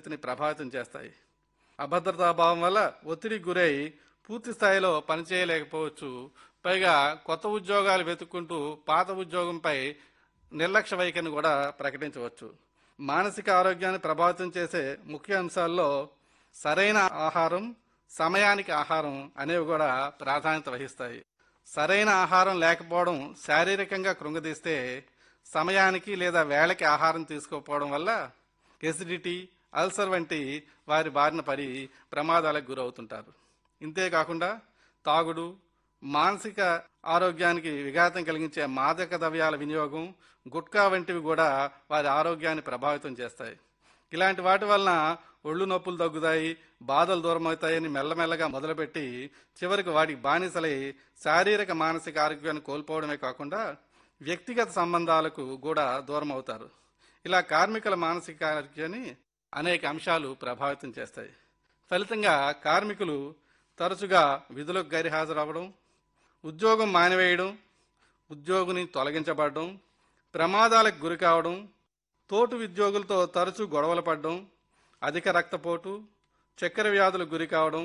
పరిస్థితిని ప్రభావితం చేస్తాయి అభద్రతాభావం వల్ల ఒత్తిడికి గురై పూర్తి స్థాయిలో పనిచేయలేకపోవచ్చు పైగా కొత్త ఉద్యోగాలు వెతుక్కుంటూ పాత ఉద్యోగంపై నిర్లక్ష్య వైఖరిని కూడా ప్రకటించవచ్చు మానసిక ఆరోగ్యాన్ని ప్రభావితం చేసే ముఖ్య అంశాల్లో సరైన ఆహారం సమయానికి ఆహారం అనేవి కూడా ప్రాధాన్యత వహిస్తాయి సరైన ఆహారం లేకపోవడం శారీరకంగా కృంగదీస్తే సమయానికి లేదా వేళకి ఆహారం తీసుకోకపోవడం వల్ల ఎసిడిటీ అల్సర్ వంటి వారి బారిన పడి ప్రమాదాలకు గురవుతుంటారు ఇంతేకాకుండా తాగుడు మానసిక ఆరోగ్యానికి విఘాతం కలిగించే మాదక ద్రవ్యాల వినియోగం గుట్కా వంటివి కూడా వారి ఆరోగ్యాన్ని ప్రభావితం చేస్తాయి ఇలాంటి వాటి వలన ఒళ్ళు నొప్పులు తగ్గుతాయి బాధలు దూరమవుతాయని మెల్లమెల్లగా మొదలుపెట్టి చివరికి వాటికి బానిసలై శారీరక మానసిక ఆరోగ్యాన్ని కోల్పోవడమే కాకుండా వ్యక్తిగత సంబంధాలకు కూడా దూరం అవుతారు ఇలా కార్మికుల మానసిక ఆరోగ్యాన్ని అనేక అంశాలు ప్రభావితం చేస్తాయి ఫలితంగా కార్మికులు తరచుగా విధులకు గైర్హాజరవ్వడం ఉద్యోగం మానివేయడం ఉద్యోగిని తొలగించబడడం ప్రమాదాలకు గురి కావడం తోటి ఉద్యోగులతో తరచూ గొడవలు పడడం అధిక రక్తపోటు చక్కెర వ్యాధులకు గురి కావడం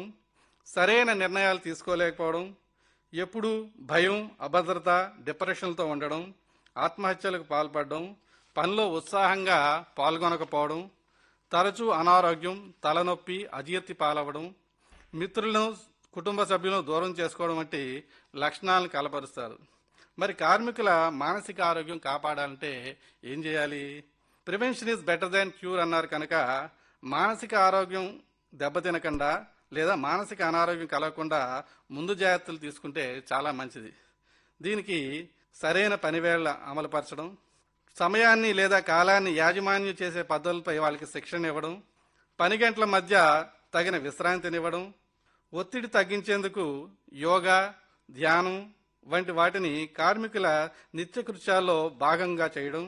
సరైన నిర్ణయాలు తీసుకోలేకపోవడం ఎప్పుడూ భయం అభద్రత డిప్రెషన్లతో ఉండడం ఆత్మహత్యలకు పాల్పడడం పనిలో ఉత్సాహంగా పాల్గొనకపోవడం తరచూ అనారోగ్యం తలనొప్పి అజీర్తి పాలవడం మిత్రులను కుటుంబ సభ్యులను దూరం చేసుకోవడం వంటి లక్షణాలను కలపరుస్తారు మరి కార్మికుల మానసిక ఆరోగ్యం కాపాడాలంటే ఏం చేయాలి prevention is better than cure అన్నారు కనుక మానసిక ఆరోగ్యం దెబ్బతినకుండా లేదా మానసిక అనారోగ్యం కలగకుండా ముందు జాగ్రత్తలు తీసుకుంటే చాలా మంచిది దీనికి సరైన పనివేళ్ల అమలుపరచడం సమయాన్ని లేదా కాలాన్ని యాజమాన్యం చేసే పద్ధతులపై వాళ్ళకి శిక్షణ ఇవ్వడం పని గంటల మధ్య తగిన విశ్రాంతినివ్వడం ఒత్తిడి తగ్గించేందుకు యోగా ధ్యానం వంటి వాటిని కార్మికుల నిత్యకృత్యాల్లో భాగంగా చేయడం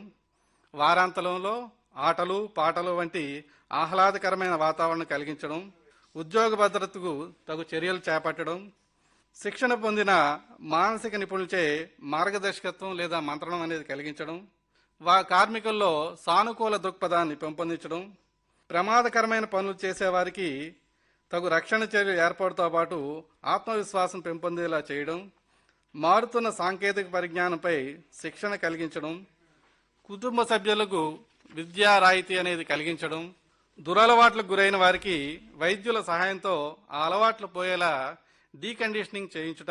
వారాంతంలో ఆటలు పాటలు వంటి ఆహ్లాదకరమైన వాతావరణం కలిగించడం ఉద్యోగ భద్రతకు తగు చర్యలు చేపట్టడం శిక్షణ పొందిన మానసిక నిపుణులచే మార్గదర్శకత్వం లేదా మంత్రణం అనేది కలిగించడం వా కార్మికుల్లో సానుకూల దృక్పథాన్ని పెంపొందించడం ప్రమాదకరమైన పనులు చేసేవారికి తగు రక్షణ చర్యలు ఏర్పాటుతో పాటు ఆత్మవిశ్వాసం పెంపొందేలా చేయడం మారుతున్న సాంకేతిక పరిజ్ఞానంపై శిక్షణ కలిగించడం కుటుంబ సభ్యులకు విద్యా రాయితీ అనేది కలిగించడం దురలవాట్లకు గురైన వారికి వైద్యుల సహాయంతో ఆ అలవాట్లు పోయేలా డీకండిషనింగ్ చేయించుట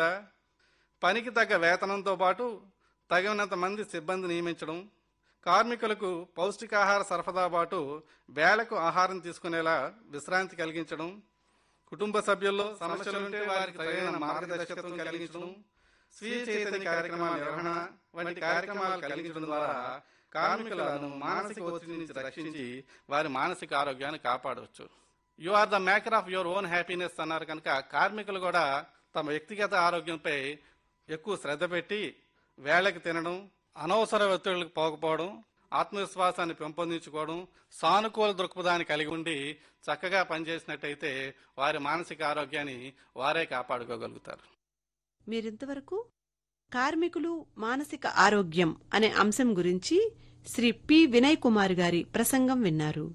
పనికి తగ్గ వేతనంతో పాటు తగినంత మంది సిబ్బంది నియమించడం కార్మికులకు పౌష్టికాహార సరఫరా పాటు వేళకు ఆహారం తీసుకునేలా విశ్రాంతి కలిగించడం కుటుంబ సభ్యుల్లో సమస్యలుంటే వారికి తగిన మార్గదర్శకత్వం కలిగించడం స్వీయ చైతన్య కార్యక్రమాల నిర్వహణ వంటి కార్యక్రమాలు కలిగించడం ద్వారా కార్మికులను మానసిక ఒత్తిడి నుంచి రక్షించి వారి మానసిక ఆరోగ్యాన్ని కాపాడవచ్చు you are the maker of your own happiness అన్నారు కనుక కార్మికులు కూడా తమ వ్యక్తిగత ఆరోగ్యంపై ఎక్కువ శ్రద్ధ పెట్టి వేళకి తినడం అనవసర ఒత్తిళ్లకు పోకపోవడం ఆత్మవిశ్వాసాన్ని పెంపొందించుకోవడం సానుకూల దృక్పథాన్ని కలిగి ఉండి చక్కగా పనిచేసినట్టయితే వారి మానసిక ఆరోగ్యాన్ని వారే కాపాడుకోగలుగుతారు మీరింతవరకు కార్మికులు మానసిక ఆరోగ్యం అనే అంశం గురించి శ్రీ పి వినయ్ కుమార్ గారి ప్రసంగం విన్నారు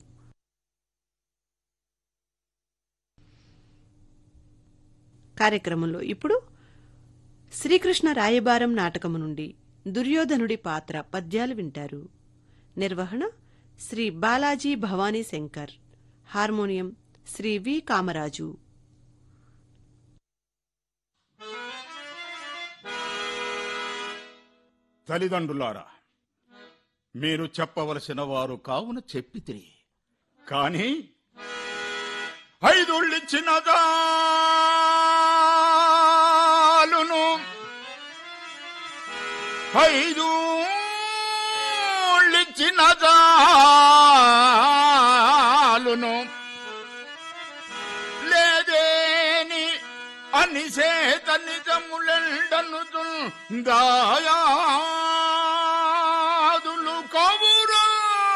కార్యక్రమంలో ఇప్పుడు శ్రీకృష్ణ రాయబారం నాటకము నుండి దుర్యోధనుడి పాత్ర పద్యాలు వింటారు నిర్వహణ శ్రీ బాలాజీ భవానీ శంకర్ హార్మోనియం శ్రీ వి కామరాజు తల్లిదండ్రులారా మీరు చెప్పవలసిన వారు కావున చెప్పితిరి కాని ఐదుళ్ళిచ్చిన జాలును ఐదు ఇచ్చిన జాలును లేదేని అనిసేత నిజములెండను దాయా